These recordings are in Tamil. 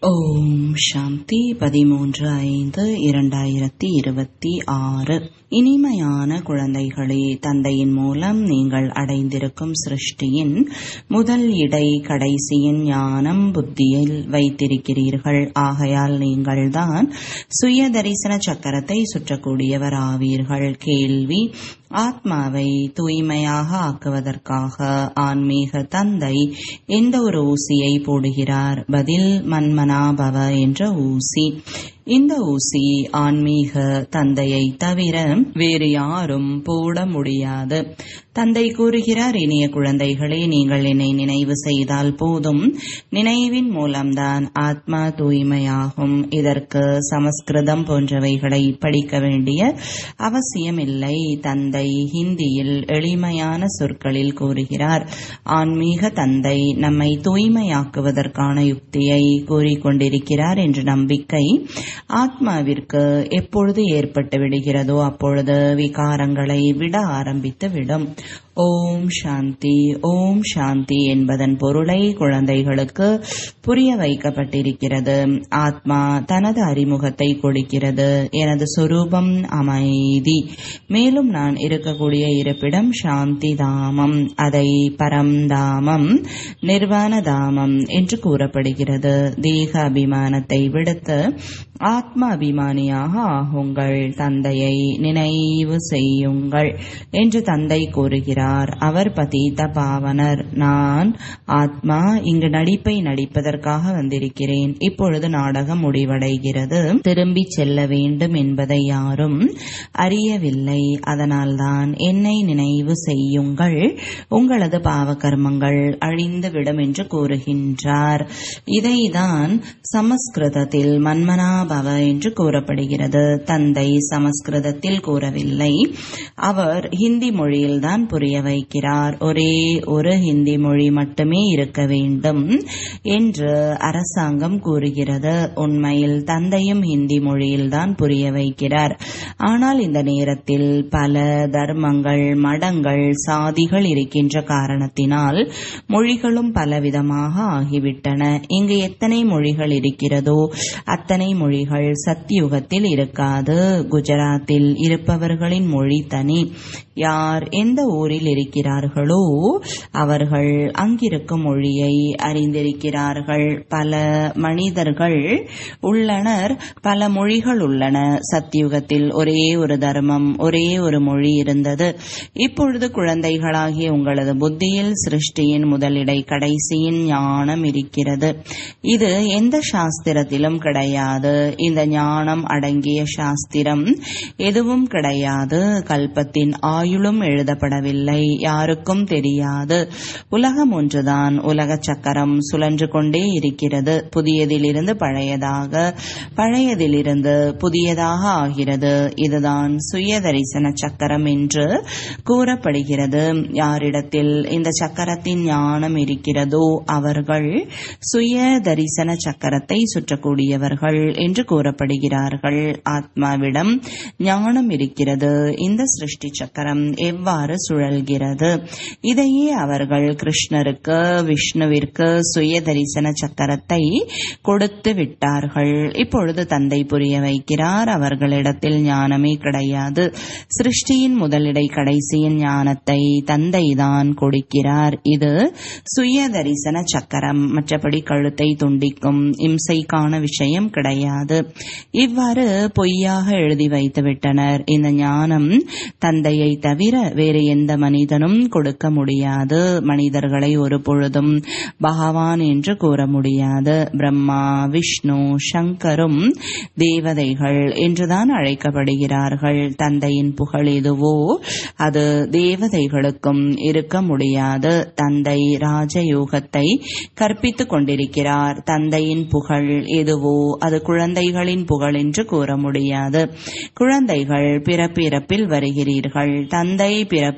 ஓம் சாந்தி பதிமூன்று ஐந்து இரண்டாயிரத்தி இருபத்தி ஆறு இனிமையான குழந்தைகளே தந்தையின் மூலம் நீங்கள் அடைந்திருக்கும் சிருஷ்டியின் முதல் இடை கடைசியின் ஞானம் புத்தியில் வைத்திருக்கிறீர்கள் ஆகையால் நீங்கள்தான் சுய தரிசன சக்கரத்தை சுற்றக்கூடியவர் ஆவீர்கள் கேள்வி ஆத்மாவை தூய்மையாக ஆக்குவதற்காக ஆன்மீக தந்தை எந்த ஒரு ஊசியை போடுகிறார் பதில் மன்மனாபவ என்ற ஊசி இந்த ஊசி ஆன்மீக தந்தையை தவிர வேறு யாரும் போட முடியாது தந்தை கூறுகிறார் இனிய குழந்தைகளே நீங்கள் என்னை நினைவு செய்தால் போதும் நினைவின் மூலம்தான் ஆத்மா தூய்மையாகும் இதற்கு சமஸ்கிருதம் போன்றவைகளை படிக்க வேண்டிய அவசியமில்லை தந்தை ஹிந்தியில் எளிமையான சொற்களில் கூறுகிறார் ஆன்மீக தந்தை நம்மை தூய்மையாக்குவதற்கான யுக்தியை கூறிக்கொண்டிருக்கிறார் என்ற நம்பிக்கை ஆத்மாவிற்கு எப்பொழுது ஏற்பட்டு விடுகிறதோ அப்பொழுது விகாரங்களை விட ஆரம்பித்து விடும் ஓம் சாந்தி ஓம் சாந்தி என்பதன் பொருளை குழந்தைகளுக்கு புரிய வைக்கப்பட்டிருக்கிறது ஆத்மா தனது அறிமுகத்தை கொடுக்கிறது எனது சொரூபம் அமைதி மேலும் நான் இருக்கக்கூடிய இருப்பிடம் சாந்தி தாமம் அதை பரம் தாமம் நிர்வாண தாமம் என்று கூறப்படுகிறது தேக அபிமானத்தை விடுத்து ஆத்ம அபிமானியாக ஆகுங்கள் தந்தையை நினைவு செய்யுங்கள் என்று தந்தை கூறுகிறார் அவர் பதீத பாவனர் நான் ஆத்மா இங்கு நடிப்பை நடிப்பதற்காக வந்திருக்கிறேன் இப்பொழுது நாடகம் முடிவடைகிறது திரும்பி செல்ல வேண்டும் என்பதை யாரும் அறியவில்லை அதனால்தான் என்னை நினைவு செய்யுங்கள் உங்களது பாவ கர்மங்கள் அழிந்துவிடும் என்று கூறுகின்றார் இதைதான் சமஸ்கிருதத்தில் மன்மனாபவ என்று கூறப்படுகிறது தந்தை சமஸ்கிருதத்தில் கூறவில்லை அவர் ஹிந்தி மொழியில்தான் புரிய வைக்கிறார் ஒரே ஒரு ஹிந்தி மொழி மட்டுமே இருக்க வேண்டும் என்று அரசாங்கம் கூறுகிறது உண்மையில் தந்தையும் ஹிந்தி மொழியில்தான் புரிய வைக்கிறார் ஆனால் இந்த நேரத்தில் பல தர்மங்கள் மடங்கள் சாதிகள் இருக்கின்ற காரணத்தினால் மொழிகளும் பலவிதமாக ஆகிவிட்டன இங்கு எத்தனை மொழிகள் இருக்கிறதோ அத்தனை மொழிகள் சத்தியுகத்தில் இருக்காது குஜராத்தில் இருப்பவர்களின் மொழி தனி யார் எந்த ஊரில் இருக்கிறார்களோ அவர்கள் அங்கிருக்கும் மொழியை அறிந்திருக்கிறார்கள் பல மனிதர்கள் உள்ளனர் பல மொழிகள் உள்ளன சத்தியுகத்தில் ஒரே ஒரு தர்மம் ஒரே ஒரு மொழி இருந்தது இப்பொழுது குழந்தைகளாகிய உங்களது புத்தியில் சிருஷ்டியின் முதலிடை கடைசியின் ஞானம் இருக்கிறது இது எந்த சாஸ்திரத்திலும் கிடையாது இந்த ஞானம் அடங்கிய சாஸ்திரம் எதுவும் கிடையாது கல்பத்தின் ஆயுளும் எழுதப்படவில்லை யாருக்கும் தெரியாது உலகம் ஒன்றுதான் உலக சக்கரம் சுழன்று கொண்டே இருக்கிறது புதியதிலிருந்து பழையதாக பழையதிலிருந்து புதியதாக ஆகிறது இதுதான் சுய தரிசன சக்கரம் என்று கூறப்படுகிறது யாரிடத்தில் இந்த சக்கரத்தின் ஞானம் இருக்கிறதோ அவர்கள் சுய தரிசன சக்கரத்தை சுற்றக்கூடியவர்கள் என்று கூறப்படுகிறார்கள் ஆத்மாவிடம் ஞானம் இருக்கிறது இந்த சிருஷ்டி சக்கரம் எவ்வாறு சுழல்கிறது இதையே அவர்கள் கிருஷ்ணருக்கு விஷ்ணுவிற்கு சுய தரிசன சக்கரத்தை கொடுத்து விட்டார்கள் இப்பொழுது தந்தை புரிய வைக்கிறார் அவர்களிடத்தில் ஞானமே கிடையாது சிருஷ்டியின் முதலிடை கடைசியின் ஞானத்தை தந்தை தான் கொடுக்கிறார் இது சுய தரிசன சக்கரம் மற்றபடி கழுத்தை துண்டிக்கும் இம்சைக்கான விஷயம் கிடையாது இவ்வாறு பொய்யாக எழுதி வைத்து விட்டனர் இந்த ஞானம் தந்தையை தவிர வேறு எந்த மனிதனும் கொடுக்க முடியாது மனிதர்களை ஒரு பொழுதும் பகவான் என்று கூற முடியாது பிரம்மா விஷ்ணு சங்கரும் தேவதைகள் என்றுதான் அழைக்கப்படுகிறார்கள் தந்தையின் புகழ் எதுவோ அது தேவதைகளுக்கும் இருக்க முடியாது தந்தை ராஜயோகத்தை கற்பித்துக் கொண்டிருக்கிறார் தந்தையின் புகழ் எதுவோ அது குழந்தைகளின் புகழ் என்று கூற முடியாது குழந்தைகள் பிறப்பிறப்பில் வருகிறீர்கள் தந்தை பிறப்பிறப்பில்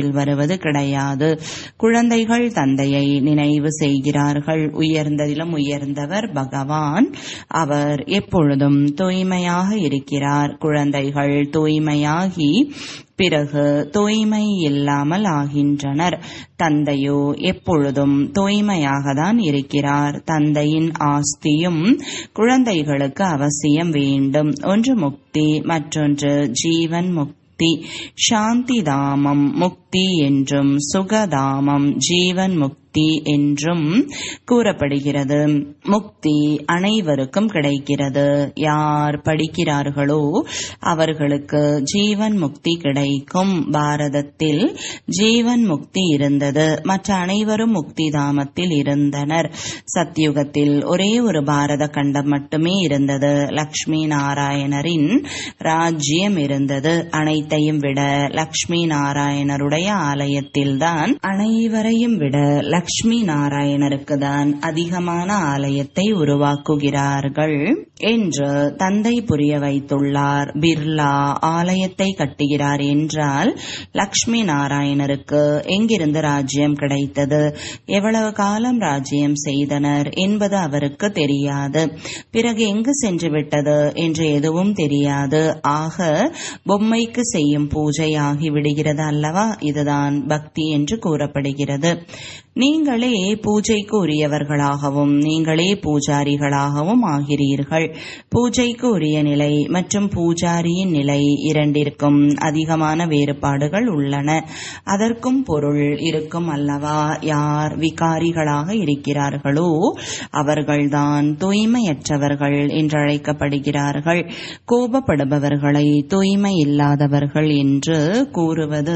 நினைவில் வருவது கிடையாது குழந்தைகள் தந்தையை நினைவு செய்கிறார்கள் உயர்ந்ததிலும் உயர்ந்தவர் பகவான் அவர் எப்பொழுதும் தூய்மையாக இருக்கிறார் குழந்தைகள் தூய்மையாகி பிறகு தூய்மை இல்லாமல் ஆகின்றனர் தந்தையோ எப்பொழுதும் தூய்மையாக தான் இருக்கிறார் தந்தையின் ஆஸ்தியும் குழந்தைகளுக்கு அவசியம் வேண்டும் ஒன்று முக்தி மற்றொன்று ஜீவன் முக்தி சாந்தி தாமம் முக்தி என்றும் சுகதாமம் ஜீவன் முக்தி என்றும் கூறப்படுகிறது முக்தி அனைவருக்கும் கிடைக்கிறது யார் படிக்கிறார்களோ அவர்களுக்கு ஜீவன் முக்தி கிடைக்கும் பாரதத்தில் ஜீவன் முக்தி இருந்தது மற்ற அனைவரும் முக்தி தாமத்தில் இருந்தனர் சத்யுகத்தில் ஒரே ஒரு பாரத கண்டம் மட்டுமே இருந்தது லக்ஷ்மி நாராயணரின் ராஜ்யம் இருந்தது அனைத்தையும் விட லக்ஷ்மி நாராயணருடைய ஆலயத்தில்தான் அனைவரையும் விட லக்ஷ்மி நாராயணருக்கு தான் அதிகமான ஆலயத்தை உருவாக்குகிறார்கள் என்று தந்தை புரிய வைத்துள்ளார் பிர்லா ஆலயத்தை கட்டுகிறார் என்றால் லக்ஷ்மி நாராயணருக்கு எங்கிருந்து ராஜ்யம் கிடைத்தது எவ்வளவு காலம் ராஜ்யம் செய்தனர் என்பது அவருக்கு தெரியாது பிறகு எங்கு சென்று விட்டது என்று எதுவும் தெரியாது ஆக பொம்மைக்கு செய்யும் பூஜை ஆகிவிடுகிறது அல்லவா இதுதான் பக்தி என்று கூறப்படுகிறது நீங்களே பூஜைக்கு உரியவர்களாகவும் நீங்களே பூஜாரிகளாகவும் ஆகிறீர்கள் பூஜைக்கு உரிய நிலை மற்றும் பூஜாரியின் நிலை இரண்டிற்கும் அதிகமான வேறுபாடுகள் உள்ளன அதற்கும் பொருள் இருக்கும் அல்லவா யார் விகாரிகளாக இருக்கிறார்களோ அவர்கள்தான் தூய்மையற்றவர்கள் என்றழைக்கப்படுகிறார்கள் கோபப்படுபவர்களை தூய்மை இல்லாதவர்கள் என்று கூறுவது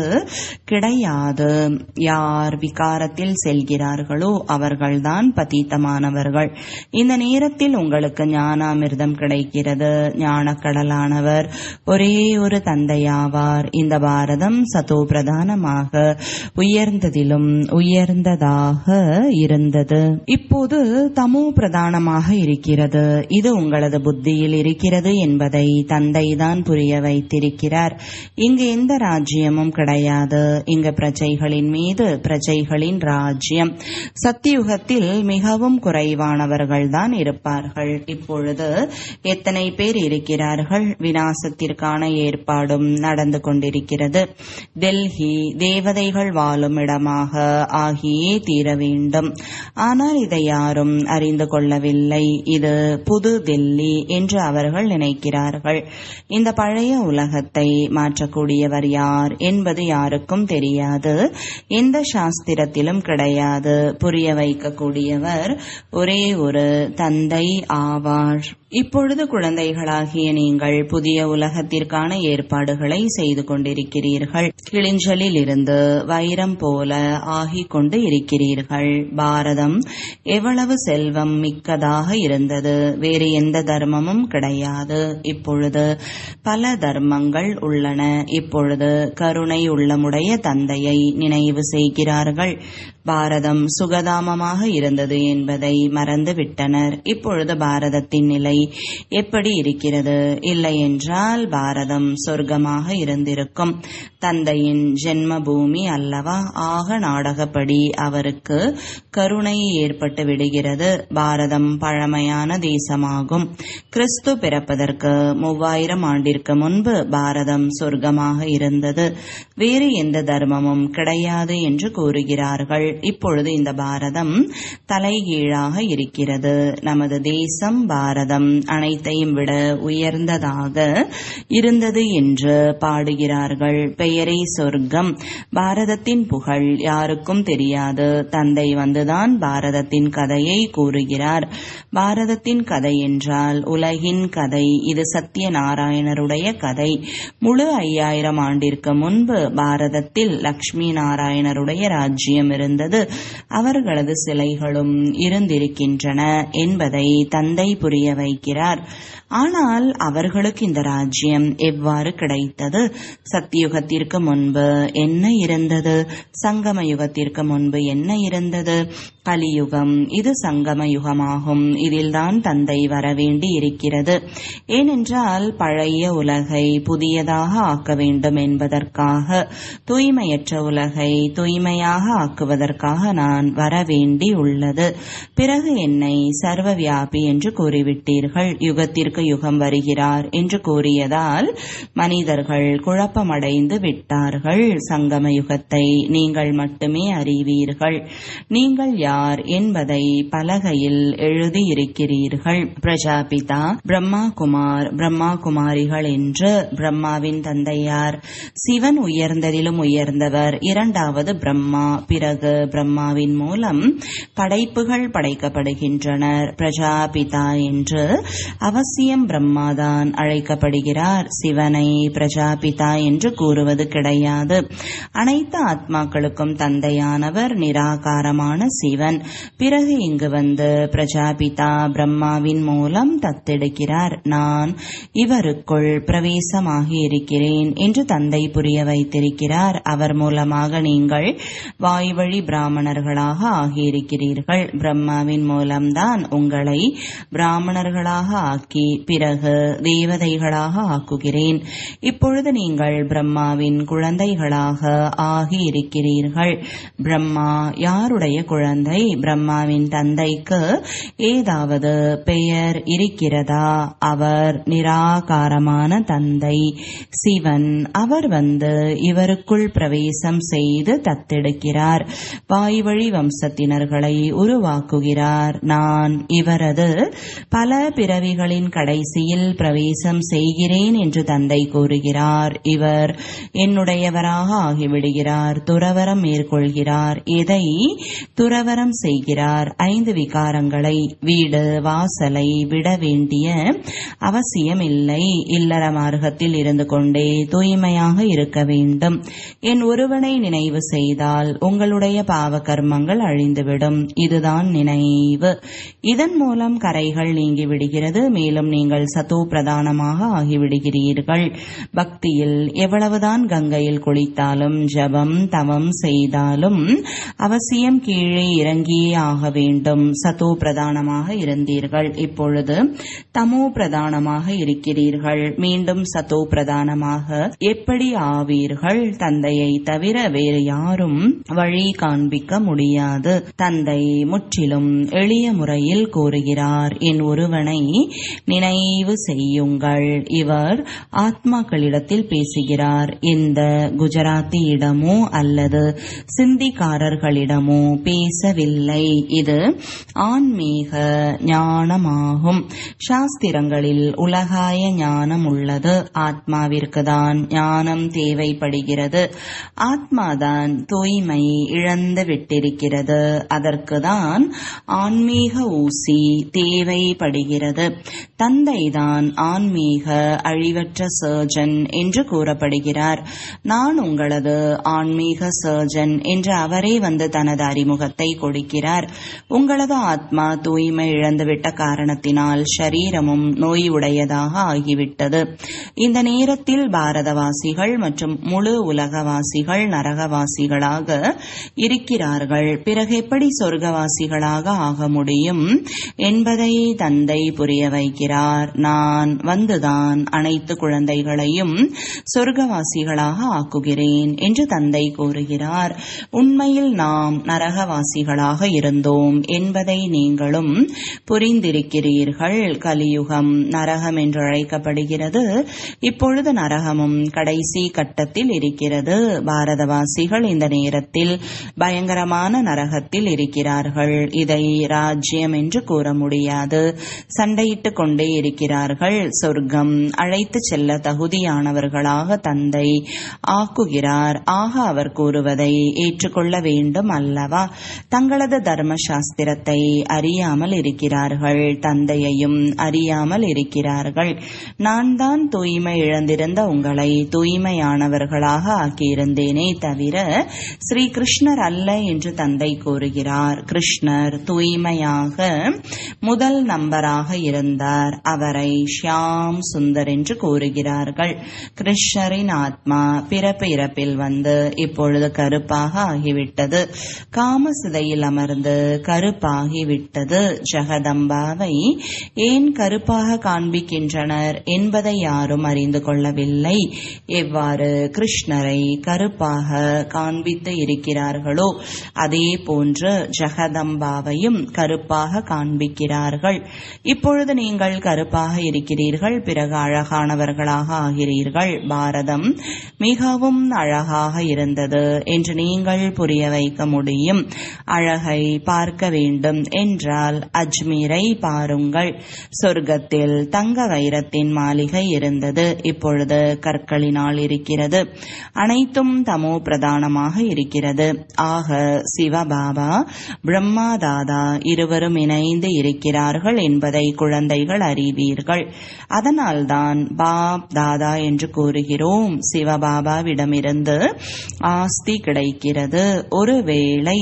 கிடையாது யார் விகாரத்தில் செல்கிறார்களோ அவர்கள்தான் பதீத்தமானவர்கள் இந்த நேரத்தில் உங்களுக்கு ஞானாமிர்தம் கிடைக்கிறது ஞானக்கடலானவர் ஒரே ஒரு தந்தையாவார் இந்த பாரதம் சதோ பிரதானமாக உயர்ந்ததிலும் உயர்ந்ததாக இருந்தது இப்போது தமோ பிரதானமாக இருக்கிறது இது உங்களது புத்தியில் இருக்கிறது என்பதை தந்தைதான் புரிய வைத்திருக்கிறார் இங்கு எந்த ராஜ்யமும் கிடையாது இங்கு பிரஜைகளின் மீது பிரஜைகளின் ராஜ்யம் சத்தியுகத்தில் மிகவும் குறைவானவர்கள் தான் இருப்பார்கள் இப்பொழுது எத்தனை பேர் இருக்கிறார்கள் வினாசத்திற்கான ஏற்பாடும் நடந்து கொண்டிருக்கிறது டெல்லி தேவதைகள் வாழும் இடமாக ஆகியே தீர வேண்டும் ஆனால் இதை யாரும் அறிந்து கொள்ளவில்லை இது புது டெல்லி என்று அவர்கள் நினைக்கிறார்கள் இந்த பழைய உலகத்தை மாற்றக்கூடியவர் யார் என்பது யாருக்கும் தெரியாது எந்த சாஸ்திரத்திலும் கிடையாது புரிய வைக்கக்கூடியவர் ஒரே ஒரு தந்தை ஆவார் இப்பொழுது குழந்தைகளாகிய நீங்கள் புதிய உலகத்திற்கான ஏற்பாடுகளை செய்து கொண்டிருக்கிறீர்கள் கிளிஞ்சலில் இருந்து வைரம் போல ஆகிக் கொண்டு இருக்கிறீர்கள் பாரதம் எவ்வளவு செல்வம் மிக்கதாக இருந்தது வேறு எந்த தர்மமும் கிடையாது இப்பொழுது பல தர்மங்கள் உள்ளன இப்பொழுது கருணை உள்ளமுடைய தந்தையை நினைவு செய்கிறார்கள் பாரதம் சுகதாமமாக இருந்தது என்பதை மறந்து விட்டனர் இப்பொழுது பாரதத்தின் நிலை எப்படி இருக்கிறது இல்லை என்றால் பாரதம் சொர்க்கமாக இருந்திருக்கும் தந்தையின் ஜென்ம பூமி அல்லவா ஆக நாடகப்படி அவருக்கு கருணை ஏற்பட்டு விடுகிறது பாரதம் பழமையான தேசமாகும் கிறிஸ்து பிறப்பதற்கு மூவாயிரம் ஆண்டிற்கு முன்பு பாரதம் சொர்க்கமாக இருந்தது வேறு எந்த தர்மமும் கிடையாது என்று கூறுகிறார்கள் இப்பொழுது இந்த பாரதம் தலைகீழாக இருக்கிறது நமது தேசம் பாரதம் அனைத்தையும் விட உயர்ந்ததாக இருந்தது என்று பாடுகிறார்கள் பெயரே சொர்க்கம் பாரதத்தின் புகழ் யாருக்கும் தெரியாது தந்தை வந்துதான் பாரதத்தின் கதையை கூறுகிறார் பாரதத்தின் கதை என்றால் உலகின் கதை இது சத்யநாராயணருடைய கதை முழு ஐயாயிரம் ஆண்டிற்கு முன்பு பாரதத்தில் லக்ஷ்மி நாராயணருடைய ராஜ்யம் இருந்தது இருக்கின்றது அவர்களது சிலைகளும் இருந்திருக்கின்றன என்பதை தந்தை புரிய வைக்கிறார் ஆனால் அவர்களுக்கு இந்த ராஜ்யம் எவ்வாறு கிடைத்தது சத்தியுகத்திற்கு முன்பு என்ன இருந்தது சங்கம யுகத்திற்கு முன்பு என்ன இருந்தது கலியுகம் இது சங்கம யுகமாகும் இதில்தான் தந்தை வரவேண்டி இருக்கிறது ஏனென்றால் பழைய உலகை புதியதாக ஆக்க வேண்டும் என்பதற்காக தூய்மையற்ற உலகை தூய்மையாக ஆக்குவதற்காக நான் வரவேண்டி உள்ளது பிறகு என்னை சர்வ வியாபி என்று கூறிவிட்டீர்கள் யுகத்திற்கு யுகம் வருகிறார் என்று கூறியதால் மனிதர்கள் குழப்பமடைந்து விட்டார்கள் சங்கம யுகத்தை நீங்கள் மட்டுமே அறிவீர்கள் நீங்கள் யார் என்பதை பலகையில் எழுதியிருக்கிறீர்கள் பிரஜாபிதா பிரம்மா குமார் பிரம்மா குமாரிகள் என்று பிரம்மாவின் தந்தையார் சிவன் உயர்ந்ததிலும் உயர்ந்தவர் இரண்டாவது பிரம்மா பிறகு பிரம்மாவின் மூலம் படைப்புகள் படைக்கப்படுகின்றனர் பிரஜாபிதா என்று அவசியம் பிரம்மாதான் அழைக்கப்படுகிறார் சிவனை பிரஜாபிதா என்று கூறுவது கிடையாது அனைத்து ஆத்மாக்களுக்கும் தந்தையானவர் நிராகாரமான சிவன் பிறகு இங்கு வந்து பிரஜாபிதா பிரம்மாவின் மூலம் தத்தெடுக்கிறார் நான் இவருக்குள் பிரவேசமாகி இருக்கிறேன் என்று தந்தை புரிய வைத்திருக்கிறார் அவர் மூலமாக நீங்கள் வாய்வழி பிராமணர்களாக ஆகியிருக்கிறீர்கள் பிரம்மாவின் மூலம்தான் உங்களை பிராமணர்களாக ஆக்கி பிறகு தேவதைகளாக ஆக்குகிறேன் இப்பொழுது நீங்கள் பிரம்மாவின் குழந்தைகளாக ஆகி இருக்கிறீர்கள் பிரம்மா யாருடைய குழந்தை பிரம்மாவின் தந்தைக்கு ஏதாவது பெயர் இருக்கிறதா அவர் நிராகாரமான தந்தை சிவன் அவர் வந்து இவருக்குள் பிரவேசம் செய்து தத்தெடுக்கிறார் வாய்வழி வம்சத்தினர்களை உருவாக்குகிறார் நான் இவரது பல பிறவிகளின் கடைசியில் பிரவேசம் செய்கிறேன் என்று தந்தை கூறுகிறார் இவர் என்னுடையவராக ஆகிவிடுகிறார் துறவரம் மேற்கொள்கிறார் எதை துறவரம் செய்கிறார் ஐந்து விகாரங்களை வீடு வாசலை விட வேண்டிய அவசியம் இல்லை இல்லற மார்க்கத்தில் இருந்து கொண்டே தூய்மையாக இருக்க வேண்டும் என் ஒருவனை நினைவு செய்தால் உங்களுடைய பாவ கர்மங்கள் அழிந்துவிடும் இதுதான் நினைவு இதன் மூலம் கரைகள் நீங்கி விடுகிறது மேலும் நீங்கள் சத்தோ பிரதானமாக ஆகிவிடுகிறீர்கள் பக்தியில் எவ்வளவுதான் கங்கையில் குளித்தாலும் ஜபம் தவம் செய்தாலும் அவசியம் கீழே இறங்கியே ஆக வேண்டும் சத்தோ பிரதானமாக இருந்தீர்கள் இப்பொழுது தமோ பிரதானமாக இருக்கிறீர்கள் மீண்டும் சத்தோ பிரதானமாக எப்படி ஆவீர்கள் தந்தையை தவிர வேறு யாரும் வழி காண்பிக்க முடியாது தந்தை முற்றிலும் எளிய முறையில் கூறுகிறார் என் ஒருவனை நினைவு செய்யுங்கள் இவர் ஆத்மாக்களிடத்தில் பேசுகிறார் இந்த குஜராத்தியிடமோ அல்லது சிந்திக்காரர்களிடமோ பேசவில்லை இது ஆன்மீக ஞானமாகும் சாஸ்திரங்களில் உலகாய ஞானம் உள்ளது ஆத்மாவிற்கு தான் ஞானம் தேவைப்படுகிறது ஆத்மாதான் தூய்மை இழந்து விட்டிருக்கிறது அதற்குதான் ஆன்மீக ஊசி தேவைப்படுகிறது தந்தைதான் ஆன்மீக அழிவற்ற சர்ஜன் என்று கூறப்படுகிறார் நான் உங்களது ஆன்மீக சர்ஜன் என்று அவரே வந்து தனது அறிமுகத்தை கொடுக்கிறார் உங்களது ஆத்மா தூய்மை இழந்துவிட்ட காரணத்தினால் ஷரீரமும் நோய் உடையதாக ஆகிவிட்டது இந்த நேரத்தில் பாரதவாசிகள் மற்றும் முழு உலகவாசிகள் நரகவாசிகளாக இருக்கிறார்கள் பிறகு எப்படி சொர்க்கவாசிகளாக ஆக முடியும் என்பதை தந்தை புரிய வைக்கிறார் நான் வந்துதான் அனைத்து குழந்தைகளையும் சொர்க்கவாசிகளாக ஆக்குகிறேன் என்று தந்தை கூறுகிறார் உண்மையில் நாம் நரகவாசிகளாக இருந்தோம் என்பதை நீங்களும் புரிந்திருக்கிறீர்கள் கலியுகம் நரகம் என்று அழைக்கப்படுகிறது இப்பொழுது நரகமும் கடைசி கட்டத்தில் இருக்கிறது பாரதவாசிகள் இந்த நேரத்தில் பயங்கரமான நரகத்தில் இருக்கிறார்கள் இதை ராஜ்யம் என்று கூற முடியாது சண்டையிட்டுக் கொண்டே இருக்கிறார்கள் சொர்க்கம் அழைத்து செல்ல தகுதியானவர்களாக தந்தை ஆக்குகிறார் ஆக அவர் கூறுவதை ஏற்றுக்கொள்ள வேண்டும் அல்லவா தங்களது தர்ம சாஸ்திரத்தை அறியாமல் இருக்கிறார்கள் தந்தையையும் அறியாமல் இருக்கிறார்கள் நான் தான் தூய்மை இழந்திருந்த உங்களை தூய்மையானவர்களாக ஆக்கியிருந்தேனே தவிர ஸ்ரீ கிருஷ்ணர் அல்ல அல்ல என்று தந்தை கூறுகிறார் கிருஷ்ணர் தூய்மையாக முதல் நம்பராக இருந்தார் அவரை ஷியாம் சுந்தர் என்று கூறுகிறார்கள் கிருஷ்ணரின் ஆத்மா பிறப்பு இறப்பில் வந்து இப்பொழுது கருப்பாக ஆகிவிட்டது காமசிதையில் அமர்ந்து கருப்பாகிவிட்டது ஜெகதம்பாவை ஏன் கருப்பாக காண்பிக்கின்றனர் என்பதை யாரும் அறிந்து கொள்ளவில்லை எவ்வாறு கிருஷ்ணரை கருப்பாக காண்பித்து இருக்கிறார்களோ அதே போன்று ஜெகதம்பாவையும் கருப்பாக காண்பிக்கிறார்கள் இப்பொழுது நீங்கள் கருப்பாக இருக்கிறீர்கள் பிறகு அழகானவர்களாக ஆகிறீர்கள் பாரதம் மிகவும் அழகாக இருந்தது என்று நீங்கள் புரிய வைக்க முடியும் அழகை பார்க்க வேண்டும் என்றால் அஜ்மீரை பாருங்கள் சொர்க்கத்தில் தங்க வைரத்தின் மாளிகை இருந்தது இப்பொழுது கற்களினால் இருக்கிறது அனைத்தும் தமோ பிரதானமாக இருக்கிறது ஆக சிவபாபா பிரம்மா தாதா இருவரும் இணைந்து இருக்கிறார்கள் என்பதை குழந்தைகள் அறிவீர்கள் அதனால்தான் பாப் தாதா என்று கூறுகிறோம் சிவபாபாவிடமிருந்து ஆஸ்தி கிடைக்கிறது ஒருவேளை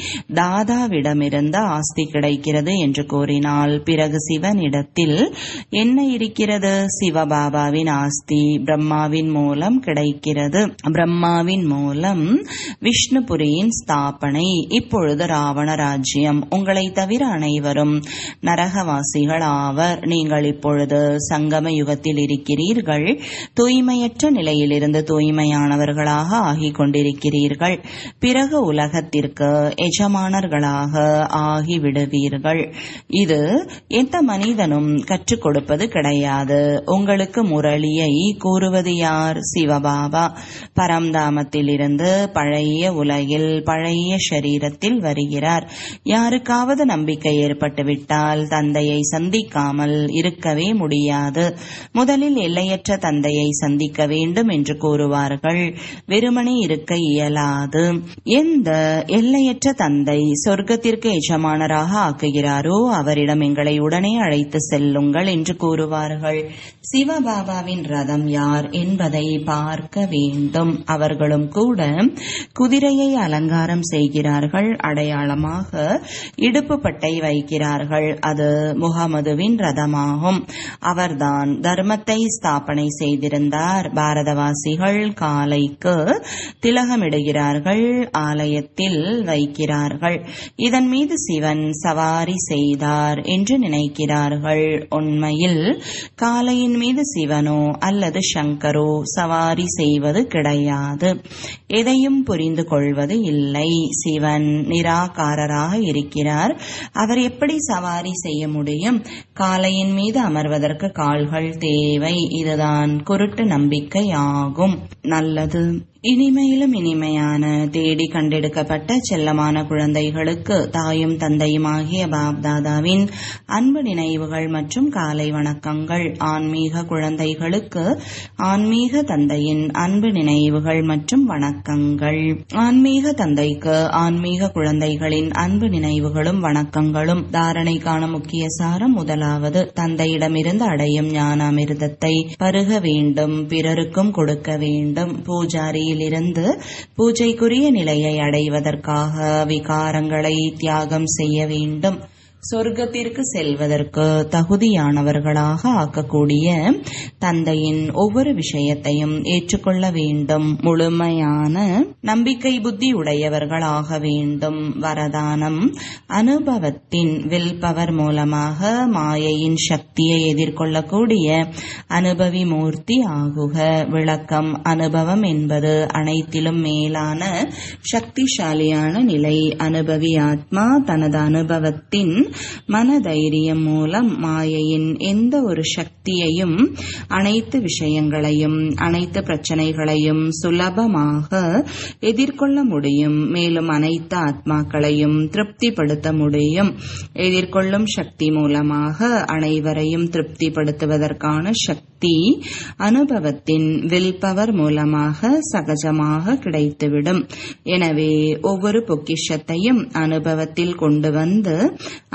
தாதாவிடமிருந்து ஆஸ்தி கிடைக்கிறது என்று கூறினால் பிறகு சிவனிடத்தில் என்ன இருக்கிறது சிவபாபாவின் ஆஸ்தி பிரம்மாவின் மூலம் கிடைக்கிறது பிரம்மாவின் மூலம் விஷ்ணுபுரியின் ஸ்தாபனை இப்பொழுது ராவண ராஜ்யம் உங்களை தவிர அனைவரும் நரகவாசிகள் ஆவர் நீங்கள் இப்பொழுது சங்கம யுகத்தில் இருக்கிறீர்கள் தூய்மையற்ற நிலையிலிருந்து தூய்மையானவர்களாக ஆகிக் கொண்டிருக்கிறீர்கள் பிறகு உலகத்திற்கு எஜமானர்களாக ஆகிவிடுவீர்கள் இது எந்த மனிதனும் கற்றுக் கொடுப்பது கிடையாது உங்களுக்கு முரளியை கூறுவது யார் சிவபாபா பரம்தாமத்திலிருந்து பழைய உலகில் பழைய சரீரத்தில் வருகிறார் யாருக்காவது நம்பிக்கை ஏற்பட்டுவிட்டால் தந்தையை சந்திக்காமல் இருக்கவே முடியாது முதலில் எல்லையற்ற தந்தையை சந்திக்க வேண்டும் என்று கூறுவார்கள் வெறுமனே இருக்க இயலாது எந்த எல்லையற்ற தந்தை சொர்க்கத்திற்கு எஜமானராக ஆக்குகிறாரோ அவரிடம் எங்களை உடனே அழைத்து செல்லுங்கள் என்று கூறுவார்கள் சிவபாபாவின் ரதம் யார் என்பதை பார்க்க வேண்டும் அவர்களும் கூட குதிரையை அலங்காரம் செய்கிறார்கள் அடையாளமாக இடுப்பு பட்டை வைக்கிறார்கள் அது முகமதுவின் ரதமாகும் அவர்தான் தர்மத்தை ஸ்தாபனை செய்திருந்தார் பாரதவாசிகள் காலைக்கு திலகமிடுகிறார்கள் ஆலயத்தில் வைக்கிறார்கள் இதன் மீது சிவன் சவாரி செய்தார் என்று நினைக்கிறார்கள் உண்மையில் காலையின் மீது சிவனோ அல்லது சங்கரோ சவாரி செய்வது கிடையாது எதையும் புரிந்து கொள்வது இல்லை சிவன் நிராகாரராக இருக்கிறார் அவர் எப்படி சவாரி செய்ய முடியும் காலையின் மீது அமர்வதற்கு கால்கள் தேவை இதுதான் குருட்டு நம்பிக்கை ஆகும் நல்லது இனிமையிலும் இனிமையான தேடி கண்டெடுக்கப்பட்ட செல்லமான குழந்தைகளுக்கு தாயும் தந்தையுமாகிய பாப்தாதாவின் அன்பு நினைவுகள் மற்றும் காலை வணக்கங்கள் ஆன்மீக குழந்தைகளுக்கு ஆன்மீக தந்தையின் அன்பு நினைவுகள் மற்றும் வணக்கங்கள் ஆன்மீக தந்தைக்கு ஆன்மீக குழந்தைகளின் அன்பு நினைவுகளும் வணக்கங்களும் தாரணைக்கான முக்கிய சாரம் முதலாவது தந்தையிடமிருந்து அடையும் ஞான அமிர்தத்தை பருக வேண்டும் பிறருக்கும் கொடுக்க வேண்டும் பூஜாரி இருந்து பூஜைக்குரிய நிலையை அடைவதற்காக விகாரங்களை தியாகம் செய்ய வேண்டும் சொர்க்கத்திற்கு செல்வதற்கு தகுதியானவர்களாக ஆக்கக்கூடிய தந்தையின் ஒவ்வொரு விஷயத்தையும் ஏற்றுக்கொள்ள வேண்டும் முழுமையான நம்பிக்கை புத்தி உடையவர்களாக வேண்டும் வரதானம் அனுபவத்தின் வில் பவர் மூலமாக மாயையின் சக்தியை எதிர்கொள்ளக்கூடிய அனுபவி மூர்த்தி ஆகுக விளக்கம் அனுபவம் என்பது அனைத்திலும் மேலான சக்திசாலியான நிலை அனுபவி ஆத்மா தனது அனுபவத்தின் மனதைரியம் மூலம் மாயையின் எந்த ஒரு சக்தியையும் அனைத்து விஷயங்களையும் அனைத்து பிரச்சனைகளையும் சுலபமாக எதிர்கொள்ள முடியும் மேலும் அனைத்து ஆத்மாக்களையும் திருப்திப்படுத்த முடியும் எதிர்கொள்ளும் சக்தி மூலமாக அனைவரையும் திருப்திப்படுத்துவதற்கான சக்தி அனுபவத்தின் வில் பவர் மூலமாக சகஜமாக கிடைத்துவிடும் எனவே ஒவ்வொரு பொக்கிஷத்தையும் அனுபவத்தில் கொண்டு வந்து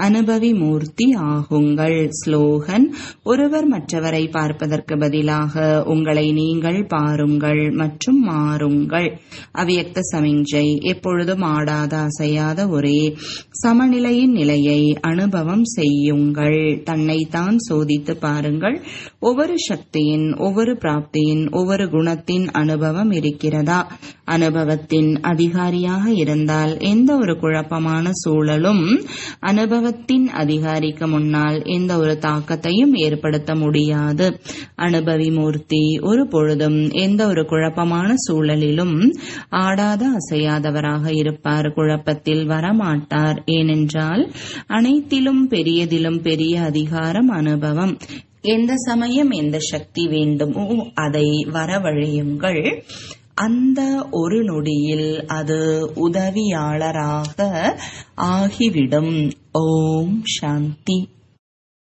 அனுபவி மூர்த்தி ஆகுங்கள் ஸ்லோகன் ஒருவர் மற்றவரை பார்ப்பதற்கு பதிலாக உங்களை நீங்கள் பாருங்கள் மற்றும் மாறுங்கள் அவ்யக்த சமிஞ்சை எப்பொழுதும் ஆடாத அசையாத ஒரே சமநிலையின் நிலையை அனுபவம் செய்யுங்கள் தன்னைத்தான் சோதித்து பாருங்கள் ஒவ்வொரு சக்தியின் ஒவ்வொரு பிராப்தியின் ஒவ்வொரு குணத்தின் அனுபவம் இருக்கிறதா அனுபவத்தின் அதிகாரியாக இருந்தால் எந்த ஒரு குழப்பமான சூழலும் அனுபவத்தின் அதிகாரிக்கு முன்னால் எந்த ஒரு தாக்கத்தையும் ஏற்படுத்த முடியாது அனுபவி மூர்த்தி ஒரு பொழுதும் எந்த ஒரு குழப்பமான சூழலிலும் ஆடாத அசையாதவராக இருப்பார் குழப்பத்தில் வரமாட்டார் ஏனென்றால் அனைத்திலும் பெரியதிலும் பெரிய அதிகாரம் அனுபவம் எந்த சமயம் எந்த சக்தி வேண்டுமோ அதை வரவழையுங்கள் அந்த ஒரு நொடியில் அது உதவியாளராக ஆகிவிடும் ஓம் சாந்தி